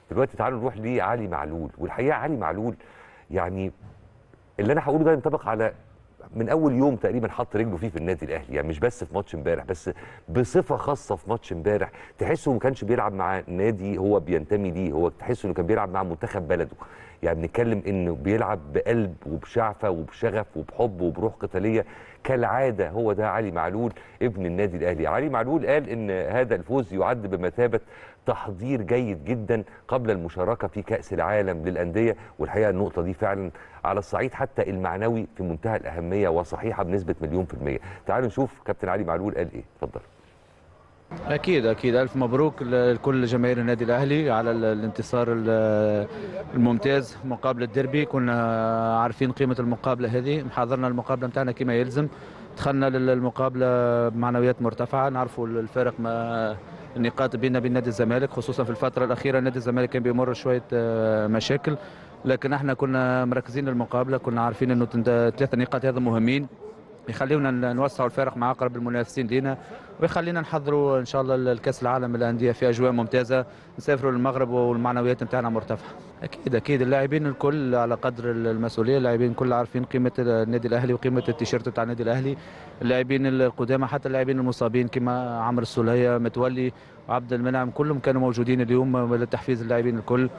دلوقتي تعالوا نروح لعلي معلول والحقيقه علي معلول يعني اللي انا هقوله ده ينطبق على من اول يوم تقريبا حط رجله فيه في النادي الاهلي يعني مش بس في ماتش امبارح بس بصفه خاصه في ماتش امبارح تحسه ما كانش بيلعب مع نادي هو بينتمي ليه هو تحسه انه كان بيلعب مع منتخب بلده يعني بنتكلم انه بيلعب بقلب وبشعفه وبشغف وبحب وبروح قتاليه كالعاده هو ده علي معلول ابن النادي الاهلي علي معلول قال ان هذا الفوز يعد بمثابه تحضير جيد جدا قبل المشاركه في كاس العالم للانديه والحقيقه النقطه دي فعلا على الصعيد حتى المعنوي في منتهى الاهميه وصحيحه بنسبه مليون في الميه تعالوا نشوف كابتن علي معلول قال ايه اتفضل اكيد اكيد الف مبروك لكل جماهير النادي الاهلي على ال- الانتصار ال- الممتاز مقابله الديربي كنا عارفين قيمه المقابله هذه محضرنا المقابله نتاعنا كما يلزم دخلنا للمقابله بمعنويات مرتفعه نعرفوا الفارق ما النقاط بيننا وبين نادي الزمالك خصوصا في الفتره الاخيره نادي الزمالك كان بيمر شويه آه، مشاكل لكن احنا كنا مركزين للمقابله كنا عارفين انه تنت- ثلاثه نقاط هذا مهمين يخليونا ن- نوسعوا الفارق مع اقرب المنافسين لينا ويخلينا نحضروا ان شاء الله الكاس العالم للانديه في اجواء ممتازه نسافروا للمغرب والمعنويات نتاعنا مرتفعه اكيد اكيد اللاعبين الكل على قدر المسؤوليه اللاعبين الكل عارفين قيمه النادي الاهلي وقيمه التيشيرت بتاع النادي الاهلي اللاعبين القدامى حتى اللاعبين المصابين كما عمرو السوليه متولي وعبد المنعم كلهم كانوا موجودين اليوم لتحفيز اللاعبين الكل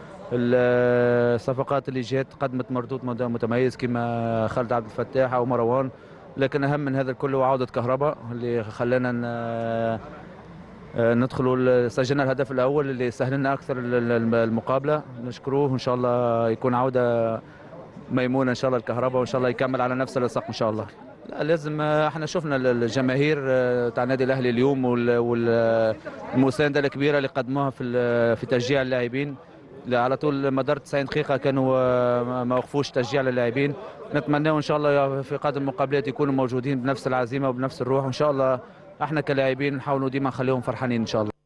الصفقات اللي جات قدمت مردود مت- متميز كما خالد عبد الفتاح او مروان لكن اهم من هذا الكل هو عوده كهرباء اللي خلانا ن- آه، ندخلوا ال- سجلنا الهدف الاول اللي سهل لنا اكثر ال- ال- المقابله نشكروه ان شاء الله يكون عوده ميمونه ان شاء الله الكهرباء وان شاء الله يكمل على نفس الساق ان شاء الله لا لازم آه، احنا شفنا ال- الجماهير آه، تاع النادي الاهلي اليوم والمسانده الكبيره اللي قدموها في ال- في تشجيع اللاعبين لا، على طول مدار 90 دقيقه كانوا آه، ما- ما وقفوش تشجيع للاعبين نتمنى ان شاء الله في قادم المقابلات يكونوا موجودين بنفس العزيمه وبنفس الروح وان شاء الله احنا كلاعبين نحاولوا ديما نخليهم فرحانين ان شاء الله